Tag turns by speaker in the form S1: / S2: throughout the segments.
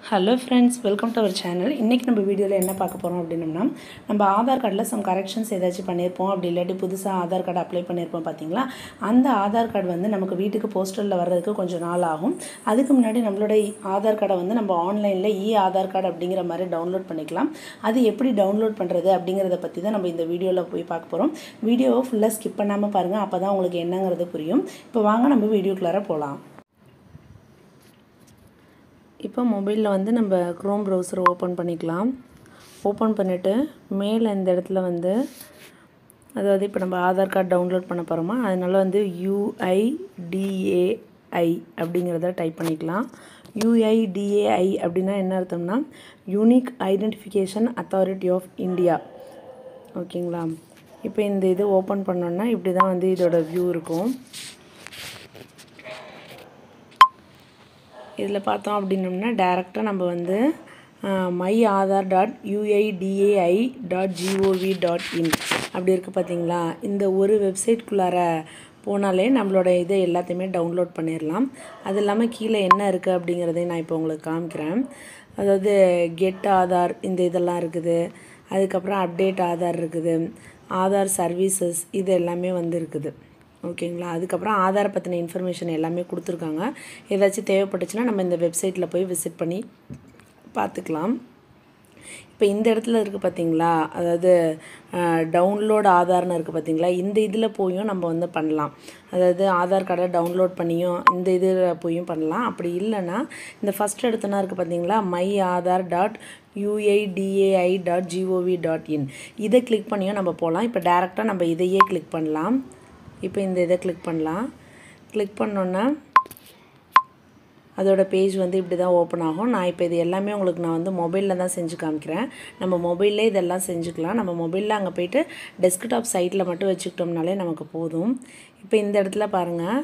S1: hello friends welcome to our channel இன்றைக்கி நம்ம வீடியோவில் என்ன பார்க்க போகிறோம் அப்படின்னம்னா நம்ம ஆதார் கார்டில் சம் கரெக்ஷன்ஸ் ஏதாச்சும் பண்ணியிருப்போம் அப்படி இல்லாட்டி புதுசாக ஆதார் கார்டு அப்ளை பண்ணியிருப்போம் பார்த்தீங்களா அந்த ஆதார் கார்டு வந்து நமக்கு வீட்டுக்கு போஸ்டலில் வர்றதுக்கு கொஞ்சம் நாள் ஆகும் அதுக்கு முன்னாடி நம்மளோட ஆதார் கார்டை வந்து நம்ம ஆன்லைனில் இ ஆதார் கார்டு அப்படிங்கிற மாதிரி டவுன்லோட் பண்ணிக்கலாம் அது எப்படி டவுன்லோட் பண்ணுறது அப்படிங்கிறத பற்றி தான் நம்ம இந்த வீடியோவில் போய் பார்க்க போகிறோம் வீடியோவை ஃபுல்லாக ஸ்கிப் பண்ணாமல் பாருங்கள் அப்போ தான் உங்களுக்கு என்னங்கிறது புரியும் இப்போ வாங்க நம்ம வீடியோக்குள்ளார போகலாம் இப்போ மொபைலில் வந்து நம்ம க்ரோம் ப்ரௌசர் ஓப்பன் பண்ணிக்கலாம் ஓப்பன் பண்ணிவிட்டு மேலே இந்த இடத்துல வந்து அதாவது இப்போ நம்ம ஆதார் கார்டு டவுன்லோட் பண்ண போகிறோமா அதனால் வந்து யூஐடிஏஐ அப்படிங்கிறத டைப் பண்ணிக்கலாம் யூஐடிஏஐ அப்படின்னா என்ன அர்த்தம்னா unique identification authority of India ஓகேங்களா இப்போ இந்த இது ஓப்பன் பண்ணோன்னா இப்படி தான் வந்து இதோட வியூ இருக்கும் இதில் பார்த்தோம் அப்படின்னோம்னா டேரெக்டாக நம்ம வந்து my Aadhaar dot UIDAI dot gov dot in அப்படி இருக்குது பார்த்தீங்களா இந்த ஒரு வெப்சைட்குள்ளார போனாலே நம்மளோட இதை எல்லாத்தையுமே டவுன்லோட் பண்ணிடலாம் அது இல்லாமல் கீழே என்ன இருக்குது அப்படிங்கிறதையும் நான் இப்போ உங்களுக்கு காமிக்கிறேன் அதாவது கெட் ஆதார் இந்த இதெல்லாம் இருக்குது அதுக்கப்புறம் அப்டேட் ஆதார் இருக்குது ஆதார் சர்வீசஸ் இது எல்லாமே வந்து இருக்குது ஓகேங்களா அதுக்கப்புறம் ஆதார் பற்றின இன்ஃபர்மேஷன் எல்லாமே கொடுத்துருக்காங்க ஏதாச்சும் தேவைப்பட்டுச்சுன்னா நம்ம இந்த வெப்சைட்டில் போய் விசிட் பண்ணி பார்த்துக்கலாம் இப்போ இந்த இடத்துல இருக்குது பார்த்தீங்களா அதாவது டவுன்லோட் ஆதார்னு இருக்குது பார்த்தீங்களா இந்த இதில் போயும் நம்ம வந்து பண்ணலாம் அதாவது ஆதார் கார்டை டவுன்லோட் பண்ணியும் இந்த இதில் போயும் பண்ணலாம் அப்படி இல்லைன்னா இந்த ஃபஸ்ட் எடுத்தோன்னா இருக்குது பார்த்தீங்களா my Aadhaar dot UIDAI dot gov dot in இதை கிளிக் பண்ணியும் நம்ம போகலாம் இப்போ டேரெக்டாக நம்ம இதையே கிளிக் பண்ணலாம் இப்போ இந்த இதை கிளிக் பண்ணலாம் கிளிக் பண்ணோன்னா அதோட பேஜ் வந்து இப்படி தான் ஓப்பன் ஆகும் நான் இப்போ இது எல்லாமே உங்களுக்கு நான் வந்து மொபைலில் தான் செஞ்சு காமிக்கிறேன் நம்ம மொபைல்லே இதெல்லாம் செஞ்சுக்கலாம் நம்ம மொபைலில் அங்கே போயிட்டு டெஸ்க்டாப் சைட்டில் மட்டும் வச்சுக்கிட்டோம்னாலே நமக்கு போதும் இப்போ இந்த இடத்துல பாருங்கள்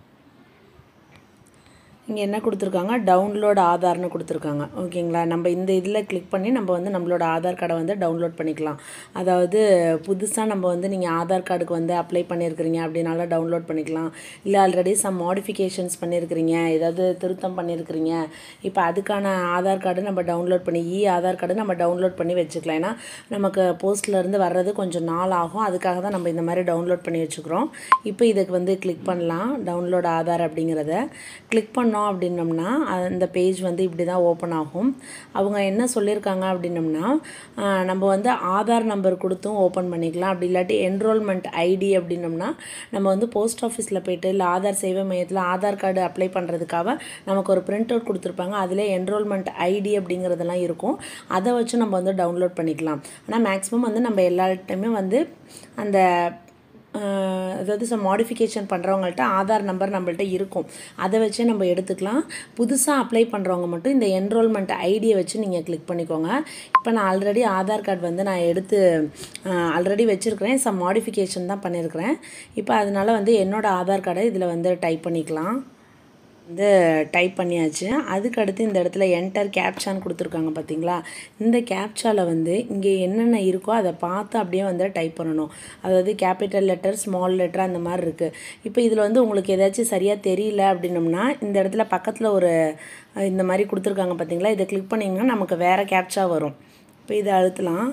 S1: இங்கே என்ன கொடுத்துருக்காங்க டவுன்லோட் ஆதார்னு கொடுத்துருக்காங்க ஓகேங்களா நம்ம இந்த இதில் கிளிக் பண்ணி நம்ம வந்து நம்மளோட ஆதார் கார்டை வந்து டவுன்லோட் பண்ணிக்கலாம் அதாவது புதுசாக நம்ம வந்து நீங்கள் ஆதார் கார்டுக்கு வந்து அப்ளை பண்ணியிருக்கிறீங்க அப்படின்னால டவுன்லோட் பண்ணிக்கலாம் இல்லை ஆல்ரெடி சம் மாடிஃபிகேஷன்ஸ் பண்ணியிருக்கிறீங்க ஏதாவது திருத்தம் பண்ணியிருக்கிறீங்க இப்போ அதுக்கான ஆதார் கார்டு நம்ம டவுன்லோட் பண்ணி இ ஆதார் கார்டு நம்ம டவுன்லோட் பண்ணி வச்சுக்கலாம் ஏன்னா நமக்கு போஸ்ட்லேருந்து வர்றது கொஞ்சம் நாள் ஆகும் அதுக்காக தான் நம்ம இந்த மாதிரி டவுன்லோட் பண்ணி வச்சுக்கிறோம் இப்போ இதுக்கு வந்து கிளிக் பண்ணலாம் டவுன்லோட் ஆதார் அப்படிங்கிறத கிளிக் பண்ணோம் பண்ணோம் அப்படின்னம்னா அந்த பேஜ் வந்து இப்படி தான் ஓப்பன் ஆகும் அவங்க என்ன சொல்லியிருக்காங்க அப்படின்னம்னா நம்ம வந்து ஆதார் நம்பர் கொடுத்தும் ஓப்பன் பண்ணிக்கலாம் அப்படி இல்லாட்டி என்ரோல்மெண்ட் ஐடி அப்படின்னம்னா நம்ம வந்து போஸ்ட் ஆஃபீஸில் போயிட்டு இல்லை ஆதார் சேவை மையத்தில் ஆதார் கார்டு அப்ளை பண்ணுறதுக்காக நமக்கு ஒரு பிரிண்ட் அவுட் கொடுத்துருப்பாங்க அதில் என்ரோல்மெண்ட் ஐடி அப்படிங்கிறதெல்லாம் இருக்கும் அதை வச்சு நம்ம வந்து டவுன்லோட் பண்ணிக்கலாம் ஆனால் மேக்ஸிமம் வந்து நம்ம எல்லார்ட்டையுமே வந்து அந்த அதாவது சம் மாடிஃபிகேஷன் பண்ணுறவங்கள்ட்ட ஆதார் நம்பர் நம்மள்ட்ட இருக்கும் அதை வச்சே நம்ம எடுத்துக்கலாம் புதுசாக அப்ளை பண்ணுறவங்க மட்டும் இந்த என்ரோல்மெண்ட் ஐடியை வச்சு நீங்கள் கிளிக் பண்ணிக்கோங்க இப்போ நான் ஆல்ரெடி ஆதார் கார்டு வந்து நான் எடுத்து ஆல்ரெடி வச்சுருக்கிறேன் சம் மாடிஃபிகேஷன் தான் பண்ணியிருக்கிறேன் இப்போ அதனால் வந்து என்னோடய ஆதார் கார்டை இதில் வந்து டைப் பண்ணிக்கலாம் வந்து டைப் பண்ணியாச்சு அதுக்கு அடுத்து இந்த இடத்துல என்டர் கேப்சான்னு கொடுத்துருக்காங்க பார்த்தீங்களா இந்த கேப்சாவில் வந்து இங்கே என்னென்ன இருக்கோ அதை பார்த்து அப்படியே வந்து டைப் பண்ணணும் அதாவது கேபிட்டல் லெட்டர் ஸ்மால் லெட்டர் அந்த மாதிரி இருக்குது இப்போ இதில் வந்து உங்களுக்கு ஏதாச்சும் சரியாக தெரியல அப்படின்னம்னா இந்த இடத்துல பக்கத்தில் ஒரு இந்த மாதிரி கொடுத்துருக்காங்க பார்த்தீங்களா இதை கிளிக் பண்ணிங்கன்னா நமக்கு வேறு கேப்சா வரும் இப்போ இதை அழுத்தலாம்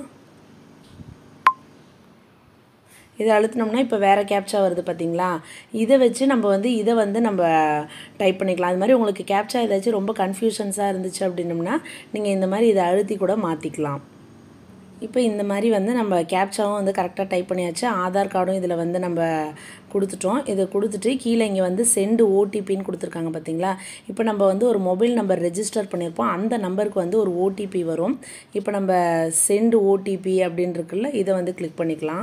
S1: இதை அழுத்தினோம்னா இப்போ வேறு கேப்சா வருது பார்த்தீங்களா இதை வச்சு நம்ம வந்து இதை வந்து நம்ம டைப் பண்ணிக்கலாம் அது மாதிரி உங்களுக்கு கேப்சா ஏதாச்சும் ரொம்ப கன்ஃபியூஷன்ஸாக இருந்துச்சு அப்படின்னம்னா நீங்கள் இந்த மாதிரி இதை அழுத்தி கூட மாற்றிக்கலாம் இப்போ இந்த மாதிரி வந்து நம்ம கேப்சாவும் வந்து கரெக்டாக டைப் பண்ணியாச்சு ஆதார் கார்டும் இதில் வந்து நம்ம கொடுத்துட்டோம் இதை கொடுத்துட்டு கீழே இங்கே வந்து சென்டு ஓடிபின்னு கொடுத்துருக்காங்க பார்த்தீங்களா இப்போ நம்ம வந்து ஒரு மொபைல் நம்பர் ரெஜிஸ்டர் பண்ணியிருப்போம் அந்த நம்பருக்கு வந்து ஒரு ஓடிபி வரும் இப்போ நம்ம சென்டு ஓடிபி அப்படின்னு இருக்குல்ல இதை வந்து கிளிக் பண்ணிக்கலாம்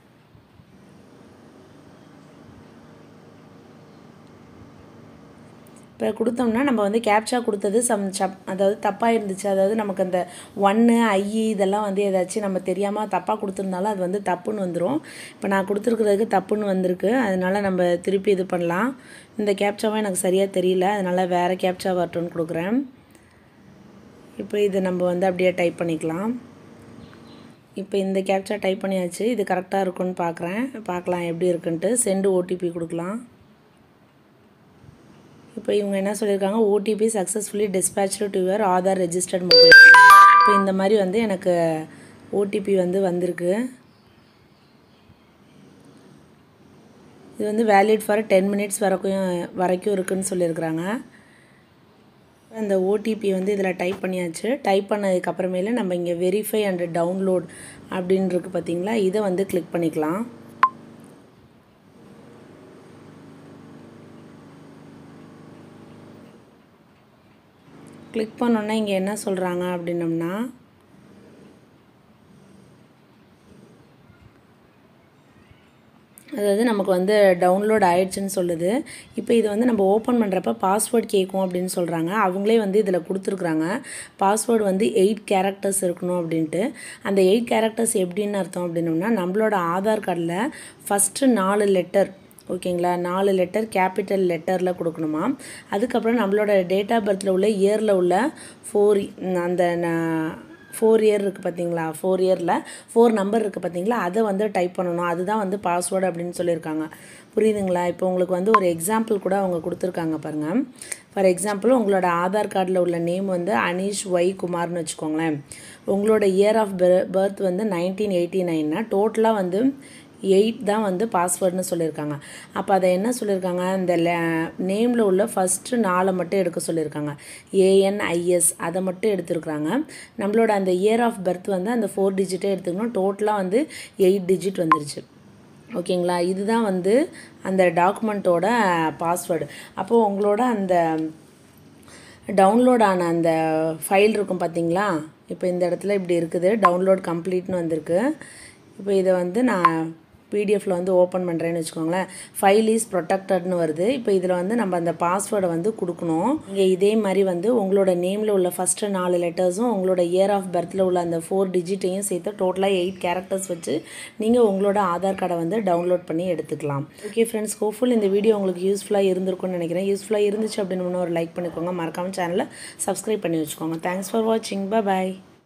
S1: இப்போ கொடுத்தோம்னா நம்ம வந்து கேப்சா கொடுத்தது சம் சப் அதாவது தப்பாக இருந்துச்சு அதாவது நமக்கு அந்த ஒன்று ஐ இதெல்லாம் வந்து ஏதாச்சும் நம்ம தெரியாமல் தப்பாக கொடுத்துருந்தாலும் அது வந்து தப்புன்னு வந்துடும் இப்போ நான் கொடுத்துருக்குறதுக்கு தப்புன்னு வந்திருக்கு அதனால் நம்ம திருப்பி இது பண்ணலாம் இந்த கேப்சாவும் எனக்கு சரியாக தெரியல அதனால் வேறு கேப்சா வரட்டும்னு கொடுக்குறேன் இப்போ இதை நம்ம வந்து அப்படியே டைப் பண்ணிக்கலாம் இப்போ இந்த கேப்சா டைப் பண்ணியாச்சு இது கரெக்டாக இருக்குன்னு பார்க்குறேன் பார்க்கலாம் எப்படி இருக்குன்ட்டு சென்டு ஓடிபி கொடுக்கலாம் இப்போ இவங்க என்ன சொல்லியிருக்காங்க OTP successfully dispatch to your Aadhaar registered mobile இப்போ இந்த மாதிரி வந்து எனக்கு ஓடிபி வந்து வந்திருக்கு இது வந்து வேலிட் ஃபார் டென் மினிட்ஸ் வரைக்கும் வரைக்கும் இருக்குன்னு சொல்லியிருக்கிறாங்க அந்த ஓடிபி வந்து இதில் டைப் பண்ணியாச்சு டைப் பண்ணதுக்கப்புறமேல நம்ம இங்கே வெரிஃபை அண்ட் டவுன்லோட் அப்படின்னு இருக்கு பார்த்தீங்களா இதை வந்து கிளிக் பண்ணிக்கலாம் கிளிக் பண்ணோன்னா இங்கே என்ன சொல்கிறாங்க அப்படின்னம்னா அதாவது நமக்கு வந்து டவுன்லோட் ஆயிடுச்சுன்னு சொல்லுது இப்போ இது வந்து நம்ம ஓப்பன் பண்ணுறப்ப பாஸ்வேர்ட் கேட்கும் அப்படின்னு சொல்கிறாங்க அவங்களே வந்து இதில் கொடுத்துருக்குறாங்க பாஸ்வேர்டு வந்து எயிட் கேரக்டர்ஸ் இருக்கணும் அப்படின்ட்டு அந்த எயிட் கேரக்டர்ஸ் எப்படின்னு அர்த்தம் அப்படின்னோம்னா நம்மளோட ஆதார் கார்டில் ஃபஸ்ட்டு நாலு லெட்டர் ஓகேங்களா நாலு லெட்டர் கேபிட்டல் லெட்டரில் கொடுக்கணுமா அதுக்கப்புறம் நம்மளோட டேட் ஆஃப் பர்த்தில் உள்ள இயரில் உள்ள ஃபோர் அந்த ஃபோர் இயர் இருக்குது பார்த்தீங்களா ஃபோர் இயரில் ஃபோர் நம்பர் இருக்குது பார்த்தீங்களா அதை வந்து டைப் பண்ணணும் அதுதான் வந்து பாஸ்வேர்டு அப்படின்னு சொல்லியிருக்காங்க புரியுதுங்களா இப்போ உங்களுக்கு வந்து ஒரு எக்ஸாம்பிள் கூட அவங்க கொடுத்துருக்காங்க பாருங்கள் ஃபார் எக்ஸாம்பிள் உங்களோட ஆதார் கார்டில் உள்ள நேம் வந்து அனீஷ் ஒய் குமார்னு வச்சுக்கோங்களேன் உங்களோட இயர் ஆஃப் பர்த் வந்து நைன்டீன் எயிட்டி நைன்னா டோட்டலாக வந்து எயிட் தான் வந்து பாஸ்வேர்டுன்னு சொல்லியிருக்காங்க அப்போ அதை என்ன சொல்லியிருக்காங்க இந்த நேமில் உள்ள ஃபஸ்ட்டு நாளை மட்டும் எடுக்க சொல்லியிருக்காங்க ஏஎன்ஐஎஸ் அதை மட்டும் எடுத்துருக்குறாங்க நம்மளோட அந்த இயர் ஆஃப் பர்த் வந்து அந்த ஃபோர் டிஜிட்டே எடுத்துக்கணும் டோட்டலாக வந்து எயிட் டிஜிட் வந்துருச்சு ஓகேங்களா இதுதான் வந்து அந்த டாக்குமெண்ட்டோட பாஸ்வேர்டு அப்போது உங்களோட அந்த டவுன்லோட் ஆன அந்த ஃபைல் இருக்கும் பார்த்தீங்களா இப்போ இந்த இடத்துல இப்படி இருக்குது டவுன்லோட் கம்ப்ளீட்னு வந்திருக்கு இப்போ இதை வந்து நான் பிடிஎஃப்பில் வந்து ஓப்பன் பண்ணுறேன்னு வச்சுக்கோங்களேன் ஃபைல் இஸ் ப்ரொடெக்டட்னு வருது இப்போ இதில் வந்து நம்ம அந்த பாஸ்வேர்டை வந்து கொடுக்கணும் இங்கே இதே மாதிரி வந்து உங்களோட நேமில் உள்ள ஃபஸ்ட்டு நாலு லெட்டர்ஸும் உங்களோட இயர் ஆஃப் பர்த்தில் உள்ள அந்த ஃபோர் டிஜிட்டையும் சேர்த்து டோட்டலாக எயிட் கேரக்டர்ஸ் வச்சு நீங்கள் உங்களோட ஆதார் கார்டை வந்து டவுன்லோட் பண்ணி எடுத்துக்கலாம் ஓகே ஃப்ரெண்ட்ஸ் ஹோப்ஃபுல் இந்த வீடியோ உங்களுக்கு யூஸ்ஃபுல்லாக இருந்திருக்கும்னு நினைக்கிறேன் யூஸ்ஃபுல்லாக இருந்துச்சு அப்படின்னு ஒரு லைக் பண்ணிக்கோங்க மறக்காமல் சேனலை சப்ஸ்கிரைப் பண்ணி வச்சுக்கோங்க தேங்க்ஸ் ஃபார் வாட்சிங் பாய்